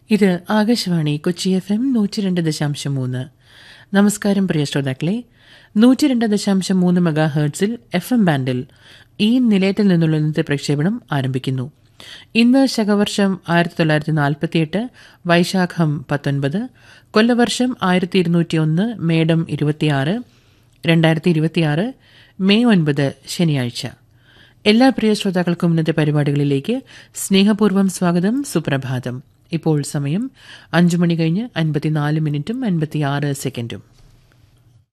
ഇത് Akashvani Kochi F M നൂറ്റി രണ്ട് ദശാംശം മൂന്ന് നമസ്കാരം പ്രിയ ശ്രോതാക്കളെ നൂറ്റി രണ്ട് ദശാംശം മൂന്ന് മെഗാ ഹേർട്സിൽ എഫ് എം ബാൻഡിൽ ഈ നിലയത്തിൽ നിന്നുള്ള ഇന്നത്തെ പ്രക്ഷേപണം ആരംഭിക്കുന്നു ഇന്ന് ശകവർഷം ആയിരത്തി തൊള്ളായിരത്തി നാൽപ്പത്തിയെട്ട് വൈശാഖം പത്തൊൻപത് കൊല്ലവർഷം ആയിരത്തി ഇരുന്നൂറ്റി ഒന്ന് മേഡം ഇരുപത്തിയാറ് രണ്ടായിരത്തി ഇരുപത്തിയാറ് മെയ് ഒൻപത് ശനിയാഴ്ച എല്ലാ പ്രിയ ശ്രോതാക്കൾക്കും ഇന്നത്തെ പരിപാടികളിലേക്ക് സ്നേഹപൂർവ്വം സ്വാഗതം സുപ്രഭാതം ഇപ്പോൾ സമയം അഞ്ചു മണി കഴിഞ്ഞ് അൻപത്തിനാല് മിനിറ്റും അൻപത്തിയാറ് സെക്കൻഡും